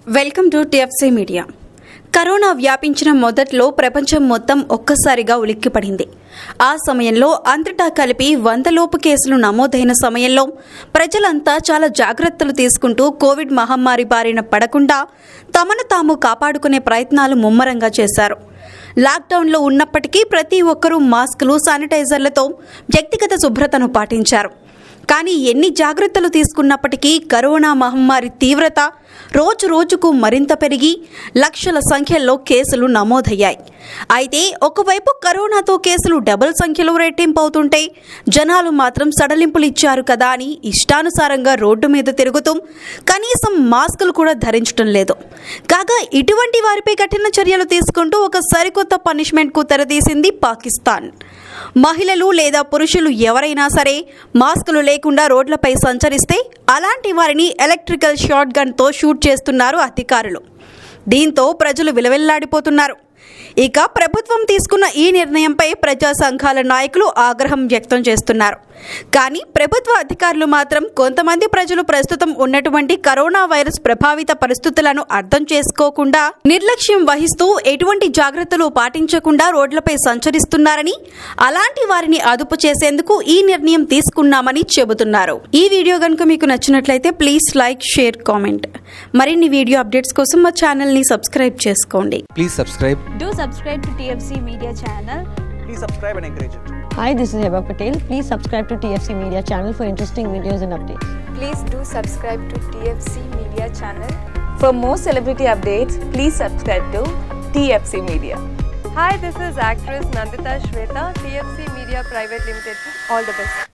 Welcome to TFC media corona వ్యాపించిన మొదట్లో ప్రపంచం మొత్తం ఒక్కసారిగా ఉలిక్కిపడింది ఆ సమయంలో అంతటా కలిపి వందలోపు కేసులు నమోదైన సమయంలో ప్రజలంతా చాలా జాగ్రత్తలు తీసుకుంటూ కోవిడ్ మహమ్మారి బారిన పడకుండా తమను తాము కాపాడుకునే ప్రయత్నాలు ముమ్మరంగా చేశారు లాక్డౌన్లో ఉన్నప్పటికీ ప్రతి ఒక్కరూ మాస్కులు శానిటైజర్లతో వ్యక్తిగత శుభ్రతను పాటించారు కానీ ఎన్ని జాగ్రత్తలు తీసుకున్నప్పటికీ కరోనా మహమ్మారి తీవ్రత రోజు రోజుకు మరింత పెరిగి లక్షల సంఖ్యలో కేసులు నమోదయ్యాయి అయితే ఒకవైపు కరోనాతో కేసులు డబుల్ సంఖ్యలో రెట్టింపు అవుతుంటే జనాలు మాత్రం సడలింపులు ఇచ్చారు కదా అని ఇష్టానుసారంగా రోడ్డు మీద తిరుగుతూ కనీసం మాస్కులు కూడా ధరించడం లేదు కాగా ఇటువంటి వారిపై కఠిన చర్యలు తీసుకుంటూ ఒక సరికొత్త పనిష్మెంట్కు తెరతీసింది పాకిస్తాన్ మహిళలు లేదా పురుషులు ఎవరైనా సరే మాస్కులు లేకుండా రోడ్లపై సంచరిస్తే అలాంటి వారిని ఎలక్ట్రికల్ షార్ట్ గన్తో షూట్ చేస్తున్నారు అధికారులు దీంతో ప్రజలు విలవిల్లాడిపోతున్నారు ఇక ప్రభుత్వం తీసుకున్న ఈ నిర్ణయంపై ప్రజా సంఘాల నాయకులు ఆగ్రహం వ్యక్తం చేస్తున్నారు కానీ ప్రభుత్వ అధికారులు మాత్రం కొంతమంది ప్రజలు ప్రస్తుతం ఉన్నటువంటి కరోనా వైరస్ ప్రభావిత పరిస్థితులను అర్థం చేసుకోకుండా నిర్లక్ష్యం వహిస్తూ ఎటువంటి జాగ్రత్తలు పాటించకుండా రోడ్లపై సంచరిస్తున్నారని అలాంటి వారిని అదుపు చేసేందుకు ఈ నిర్ణయం తీసుకున్నామని చెబుతున్నారు ఈ వీడియో కనుక మీకు నచ్చినట్లయితే ప్లీజ్ లైక్ షేర్ కామెంట్ మరిన్ని వీడియో అప్డేట్స్ కోసం మా ఛానల్ని సబ్స్క్రైబ్ చేసుకోండి Please subscribe. Do subscribe to TFC Media channel. please subscribe and encourage it. Hi, this is Heba Patel. Please subscribe to TFC Media channel for interesting videos and updates. Please do subscribe to TFC Media channel. For more celebrity updates, please subscribe to TFC Media. Hi, this is actress Nandita Shweta, TFC Media Private Limited. All the best.